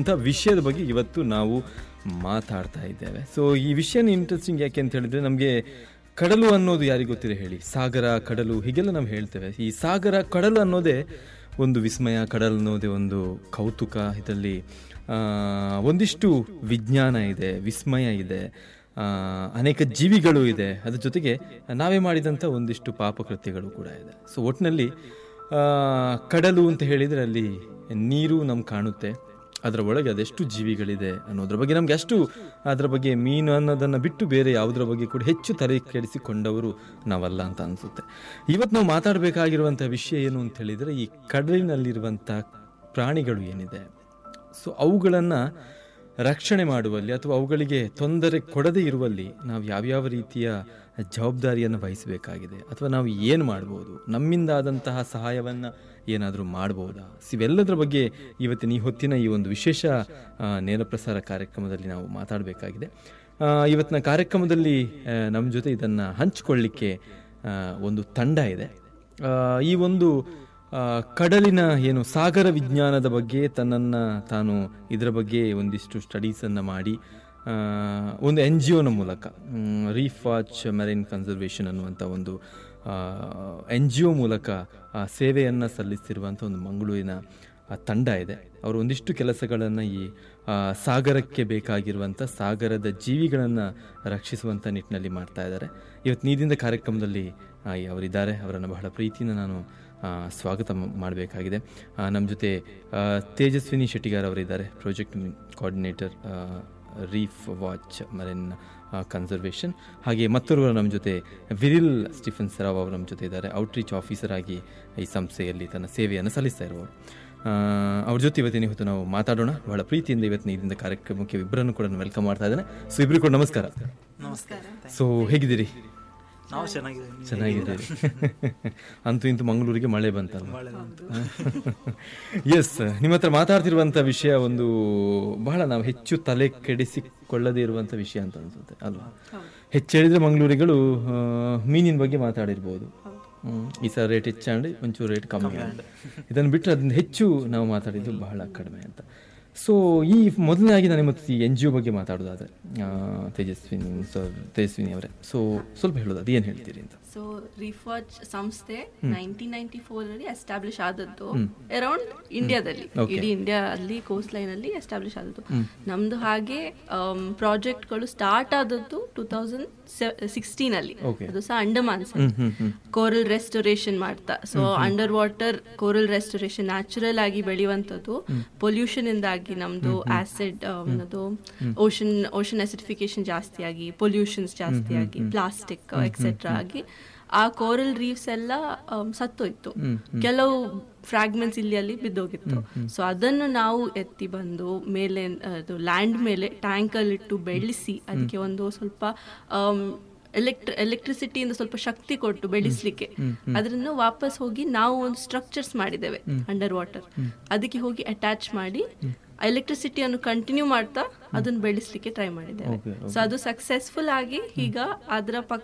ಅಂತ ವಿಷಯದ ಬಗ್ಗೆ ಇವತ್ತು ನಾವು ಮಾತಾಡ್ತಾ ಇದ್ದೇವೆ ಸೊ ಈ ವಿಷಯನ ಇಂಟ್ರೆಸ್ಟಿಂಗ್ ಯಾಕೆ ಅಂತ ಹೇಳಿದ್ರೆ ನಮಗೆ ಕಡಲು ಅನ್ನೋದು ಯಾರಿಗೆ ಗೊತ್ತಿದೆ ಹೇಳಿ ಸಾಗರ ಕಡಲು ಹೀಗೆಲ್ಲ ನಾವು ಹೇಳ್ತೇವೆ ಈ ಸಾಗರ ಕಡಲು ಅನ್ನೋದೇ ಒಂದು ವಿಸ್ಮಯ ಕಡಲು ಅನ್ನೋದೇ ಒಂದು ಕೌತುಕ ಇದರಲ್ಲಿ ಆ, ಒಂದಿಷ್ಟು ವಿಜ್ಞಾನ ಇದೆ ವಿಸ್ಮಯ ಇದೆ ಆ, ಅನೇಕ ಜೀವಿಗಳು ಇದೆ ಅದ್ರ ಜೊತೆಗೆ ನಾವೇ ಮಾಡಿದಂಥ ಒಂದಿಷ್ಟು ಪಾಪಕೃತ್ಯಗಳು ಕೂಡ ಇದೆ ಸೊ ಒಟ್ಟಿನಲ್ಲಿ ಆ, ಕಡಲು ಅಂತ ಹೇಳಿದರೆ ಅಲ್ಲಿ ನೀರು ನಮ್ಗೆ ಕಾಣುತ್ತೆ ಅದರ ಒಳಗೆ ಅದೆಷ್ಟು ಜೀವಿಗಳಿದೆ ಅನ್ನೋದ್ರ ಬಗ್ಗೆ ನಮ್ಗೆ ಅಷ್ಟು ಅದರ ಬಗ್ಗೆ ಮೀನು ಅನ್ನೋದನ್ನು ಬಿಟ್ಟು ಬೇರೆ ಯಾವುದರ ಬಗ್ಗೆ ಕೂಡ ಹೆಚ್ಚು ತಲೆ ಕೆಡಿಸಿಕೊಂಡವರು ನಾವಲ್ಲ ಅಂತ ಅನಿಸುತ್ತೆ ಇವತ್ತು ನಾವು ಮಾತಾಡಬೇಕಾಗಿರುವಂಥ ವಿಷಯ ಏನು ಅಂತ ಹೇಳಿದರೆ ಈ ಕಡಲಿನಲ್ಲಿರುವಂಥ ಪ್ರಾಣಿಗಳು ಏನಿದೆ ಸೊ ಅವುಗಳನ್ನು ರಕ್ಷಣೆ ಮಾಡುವಲ್ಲಿ ಅಥವಾ ಅವುಗಳಿಗೆ ತೊಂದರೆ ಕೊಡದೇ ಇರುವಲ್ಲಿ ನಾವು ಯಾವ್ಯಾವ ರೀತಿಯ ಜವಾಬ್ದಾರಿಯನ್ನು ವಹಿಸಬೇಕಾಗಿದೆ ಅಥವಾ ನಾವು ಏನು ಮಾಡ್ಬೋದು ನಮ್ಮಿಂದ ಆದಂತಹ ಸಹಾಯವನ್ನು ಏನಾದರೂ ಮಾಡ್ಬೋದಾ ಇವೆಲ್ಲದರ ಬಗ್ಗೆ ಇವತ್ತಿನ ಈ ಹೊತ್ತಿನ ಈ ಒಂದು ವಿಶೇಷ ಆ, ನೇರ ಪ್ರಸಾರ ಕಾರ್ಯಕ್ರಮದಲ್ಲಿ ನಾವು ಮಾತಾಡಬೇಕಾಗಿದೆ ಆ, ಇವತ್ತಿನ ಕಾರ್ಯಕ್ರಮದಲ್ಲಿ ನಮ್ಮ ಜೊತೆ ಇದನ್ನು ಹಂಚಿಕೊಳ್ಳಿಕ್ಕೆ ಆ, ಒಂದು ತಂಡ ಇದೆ ಆ, ಈ ಒಂದು ಆ, ಕಡಲಿನ ಏನು ಸಾಗರ ವಿಜ್ಞಾನದ ಬಗ್ಗೆ ತನ್ನನ್ನು ತಾನು ಇದರ ಬಗ್ಗೆ ಒಂದಿಷ್ಟು ಸ್ಟಡೀಸನ್ನು ಮಾಡಿ ಆ, ಒಂದು ಎನ್ ಜಿ ಒನ ಮೂಲಕ ರೀಫ್ ವಾಚ್ ಮೆರೈನ್ ಕನ್ಸರ್ವೇಷನ್ ಅನ್ನುವಂಥ ಒಂದು ಎನ್ ಜಿ ಒ ಮೂಲಕ ಆ, ಸೇವೆಯನ್ನು ಸಲ್ಲಿಸ್ತಿರುವಂಥ ಒಂದು ಮಂಗಳೂರಿನ ಆ, ತಂಡ ಇದೆ ಅವರು ಒಂದಿಷ್ಟು ಕೆಲಸಗಳನ್ನು ಈ ಆ, ಸಾಗರಕ್ಕೆ ಬೇಕಾಗಿರುವಂಥ ಸಾಗರದ ಜೀವಿಗಳನ್ನು ರಕ್ಷಿಸುವಂಥ ನಿಟ್ಟಿನಲ್ಲಿ ಮಾಡ್ತಾ ಇದ್ದಾರೆ ಇವತ್ತು ನೀದಿಂದ ಕಾರ್ಯಕ್ರಮದಲ್ಲಿ ಆ, ಈ ಅವರಿದ್ದಾರೆ ಅವರನ್ನು ಬಹಳ ಪ್ರೀತಿಯಿಂದ ನಾನು ಆ, ಸ್ವಾಗತ ಮಾಡಬೇಕಾಗಿದೆ ನಮ್ಮ ಜೊತೆ ಆ, ತೇಜಸ್ವಿನಿ ಶೆಟ್ಟಿಗಾರ್ ಅವರಿದ್ದಾರೆ project coordinator reef watch marine conservation ಹಾಗೆ ಮತ್ತೊರ್ವರು ನಮ್ಮ ಜೊತೆ ವಿರಿಲ್ ಸ್ಟಿಫನ್ ಸರಾವ್ ಅವರು ನಮ್ಮ ಜೊತೆ ಇದ್ದಾರೆ ಔಟ್ರೀಚ್ ಆಫೀಸರ್ ಆಗಿ ಈ ಸಂಸ್ಥೆಯಲ್ಲಿ ತನ್ನ ಸೇವೆಯನ್ನು ಸಲ್ಲಿಸ್ತಾ ಇರುವವರು ಆ, ಅವ್ರ ಜೊತೆ ಇವತ್ತಿನ ಇವತ್ತು ನಾವು ಮಾತಾಡೋಣ ಬಹಳ ಪ್ರೀತಿಯಿಂದ ಇವತ್ತಿನ ಇದರಿಂದ ಕಾರ್ಯಕ್ರಮಕ್ಕೆ ಇಬ್ಬರನ್ನು ಕೂಡ ವೆಲ್ಕಮ್ ಮಾಡ್ತಾ ಇದ್ದೇನೆ ಸೊ ಇಬ್ಬರು ಕೂಡ ನಮಸ್ಕಾರ ನಮಸ್ಕಾರ ಸೊ ಹೇಗಿದ್ದೀರಿ ನಾವು ಚೆನ್ನಾಗಿದ್ದೀವಿ ಚೆನ್ನಾಗಿದ್ದೀರಿ ಅಂತೂ ಇಂತೂ ಮಂಗಳೂರಿಗೆ ಮಳೆ ಬಂತಲ್ಲ ಮಳೆ ಬಂತು ಎಸ್ ನಿಮ್ಮ ಹತ್ರ ಮಾತಾಡ್ತಿರುವಂಥ ವಿಷಯ ಒಂದು ಬಹಳ ನಾವು ಹೆಚ್ಚು ತಲೆ ಕೆಡಿಸಿಕೊಳ್ಳದೇ ಇರುವಂಥ ವಿಷಯ ಅಂತ ಅನ್ಸುತ್ತೆ ಅಲ್ವಾ ಹೆಚ್ಚು ಹೇಳಿದ್ರೆ ಮಂಗಳೂರಿಗಳು ಆ, ಮೀನಿನ ಬಗ್ಗೆ ಮಾತಾಡಿರ್ಬೋದು ಹ್ಮ್. ಈ ಸಲ ರೇಟ್ ಹೆಚ್ಚಾಂಡಿ ಒಂಚೂರು ರೇಟ್ ಕಮ್ಮಿ ಆಗಿದೆ ಇದನ್ನು ಬಿಟ್ಟರೆ ಅದನ್ನ ಹೆಚ್ಚು ನಾವು ಮಾತಾಡಿದ್ದು ಬಹಳ ಕಡಿಮೆ ಅಂತ ಸೊ ಈ ಮೊದಲನೇದಾಗಿ ನಾನು ನಿಮ್ಮ ಈ ಎನ್ ಜಿ ಒ ಬಗ್ಗೆ ಮಾತಾಡೋದಾದ್ರೆ ಆ, ತೇಜಸ್ವಿನಿ ಸರ್ ತೇಜಸ್ವಿನಿ ಅವರೇ ಸೊ ಸ್ವಲ್ಪ ಹೇಳೋದು ಅದು ಏನು ಹೇಳ್ತೀರಿ ಅಂತ ಸೊ ರಿಫರ್ಚ್ ಸಂಸ್ಥೆ ನೈನ್ಟೀನ್ ನೈನ್ಟಿ ಫೋರ್ ಅಲ್ಲಿ ಎಸ್ಟಾಬ್ಲಿಷ್ ಆದದ್ದು ಅರೌಂಡ್ ಇಂಡಿಯಾದಲ್ಲಿ ಇಡೀ ಇಂಡಿಯಾ ಅಲ್ಲಿ ಕೋಸ್ಟ್ ಲೈನ್ ಅಲ್ಲಿ ಎಸ್ಟಾಬ್ಲಿಷ್ ಆದದ್ದು ನಮ್ದು ಹಾಗೆ ಪ್ರಾಜೆಕ್ಟ್ಗಳು ಸ್ಟಾರ್ಟ್ ಆದದ್ದು ಟೂ ತೌಸಂಡ್ ಸಿಕ್ಸ್ಟೀನ್ ಅಲ್ಲಿ Okay. ಅದು ಸಹ ಅಂಡಮಾನ್ಸ್ ಕೋರಲ್ ರೆಸ್ಟೋರೇಷನ್ ಮಾಡ್ತಾ so under water coral restoration natural ಆಗಿ ಬೆಳೆಯುವಂಥದ್ದು ಪೊಲ್ಯೂಷನ್ ಇಂದಾಗಿ ನಮ್ದು ಆಸಿಡ್ ಅದು ಓಷನ್ ಓಷನ್ ಅಸಿಡಿಫಿಕೇಶನ್ ಜಾಸ್ತಿ ಆಗಿ ಪೊಲ್ಯೂಷನ್ಸ್ ಜಾಸ್ತಿ ಆಗಿ ಪ್ಲಾಸ್ಟಿಕ್ ಎಕ್ಸೆಟ್ರಾ ಆಗಿ ಆ ಕೋರಲ್ ರೀಫ್ಸ್ ಎಲ್ಲ ಆಮ್, ಸತ್ತೋಯ್ತು ಕೆಲವು ಫ್ರಾಗ್ಮೆಂಟ್ಸ್ ಇಲ್ಲಿ ಅಲ್ಲಿ ಬಿದ್ದೋಗಿತ್ತು ಸೊ ಅದನ್ನು ನಾವು ಎತ್ತಿ ಬಂದು ಮೇಲೆ ಅದು ಲ್ಯಾಂಡ್ ಮೇಲೆ ಟ್ಯಾಂಕ್ ಅಲ್ಲಿ ಇಟ್ಟು ಬೆಳೆಸಿ ಅದಕ್ಕೆ ಒಂದು ಸ್ವಲ್ಪ ಎಲೆಕ್ಟ್ರ ಎಲೆಕ್ಟ್ರಿಸಿಟಿಯಿಂದ ಸ್ವಲ್ಪ ಶಕ್ತಿ ಕೊಟ್ಟು ಬೆಳೆಸ್ಲಿಕ್ಕೆ ಅದನ್ನು ವಾಪಸ್ ಹೋಗಿ ನಾವು ಒಂದು ಸ್ಟ್ರಕ್ಚರ್ಸ್ ಮಾಡಿದ್ದೇವೆ ಅಂಡರ್ ವಾಟರ್ ಅದಕ್ಕೆ ಹೋಗಿ ಅಟ್ಯಾಚ್ ಮಾಡಿ ಎಲೆಕ್ಟ್ರಿಸಿಟಿಯನ್ನು ಕಂಟಿನ್ಯೂ ಮಾಡ್ತಾ ಅದನ್ನು ಬೆಳೆಸ್ಲಿಕ್ಕೆ ಟ್ರೈ ಮಾಡಿದ್ದೇವೆ Okay, ಸೊ ಅದು ಸಕ್ಸಸ್ಫುಲ್ ಆಗಿ ಈಗ ಅದರ ಪಕ್ಕ